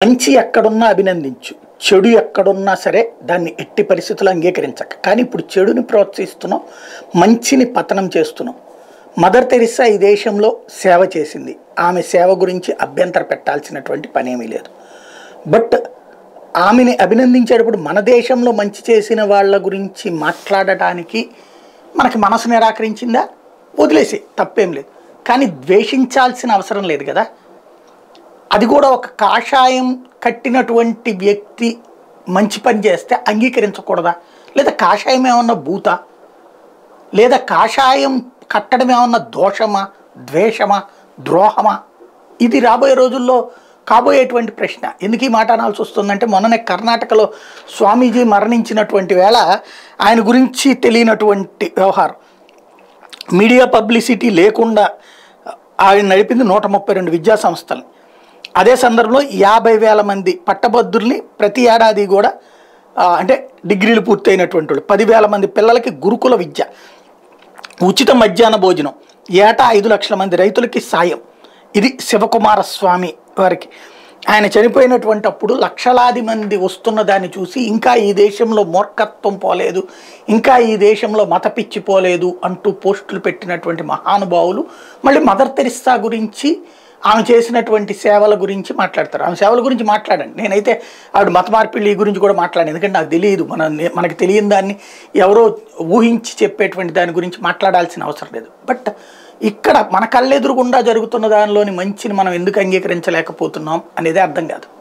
మంచి ఎక్కడున్నా అభినందించు చెడు ఎక్కడున్నా సరే దాన్ని ఎట్టి పరిస్థితుల్లో అంగీకరించక కానీ ఇప్పుడు చెడుని ప్రోత్సహిస్తున్నాం మంచిని పతనం చేస్తున్నాం మదర్ తెరిసా ఈ దేశంలో సేవ చేసింది ఆమె సేవ గురించి అభ్యంతర పెట్టాల్సినటువంటి పనేమీ లేదు బట్ ఆమెని అభినందించేటప్పుడు మన దేశంలో మంచి చేసిన వాళ్ళ గురించి మాట్లాడటానికి మనకి మనసు నిరాకరించిందా వదిలేసి తప్పేం లేదు కానీ ద్వేషించాల్సిన అవసరం లేదు కదా అది కూడా ఒక కాషాయం కట్టినటువంటి వ్యక్తి మంచి పని చేస్తే అంగీకరించకూడదా లేదా కాషాయం ఏమన్నా భూత లేదా కాషాయం కట్టడం ఏమన్నా దోషమా ద్వేషమా ద్రోహమా ఇది రాబోయే రోజుల్లో కాబోయేటువంటి ప్రశ్న ఎందుకు ఈ మాట అనాల్సి వస్తుందంటే మొన్ననే కర్ణాటకలో స్వామీజీ మరణించినటువంటి వేళ ఆయన గురించి తెలియనటువంటి వ్యవహారం మీడియా పబ్లిసిటీ లేకుండా ఆయన నడిపింది నూట ముప్పై రెండు విద్యా సంస్థలు అదే సందర్భంలో యాభై వేల మంది పట్టభద్రుల్ని ప్రతి ఏడాది కూడా ఆ, అంటే డిగ్రీలు పూర్తయినటువంటి వాళ్ళు పదివేల మంది పిల్లలకి గురుకుల విద్య ఉచిత మధ్యాహ్న భోజనం ఏటా ఐదు లక్షల మంది రైతులకి సాయం ఇది శివకుమార స్వామి వారికి ఆయన చనిపోయినటువంటి అప్పుడు లక్షలాది మంది వస్తున్న దాన్ని చూసి ఇంకా ఈ దేశంలో మూర్ఖత్వం పోలేదు ఇంకా ఈ దేశంలో మత పిచ్చి పోలేదు అంటూ పోస్టులు పెట్టినటువంటి మహానుభావులు మళ్ళీ మదర్ తెరిస్సా గురించి ఆమె చేసినటువంటి సేవల గురించి మాట్లాడతారు ఆమె సేవల గురించి మాట్లాడండి నేనైతే ఆవిడ మత మార్పిడి గురించి కూడా మాట్లాడాను ఎందుకంటే నాకు తెలియదు మన మనకి తెలియని దాన్ని ఎవరో ఊహించి చెప్పేటువంటి దాని గురించి మాట్లాడాల్సిన అవసరం లేదు బట్ ఇక్కడ మన కళ్ళెదురుగుండా జరుగుతున్న దానిలోని మంచిని మనం ఎందుకు అంగీకరించలేకపోతున్నాం అనేది అర్థం కాదు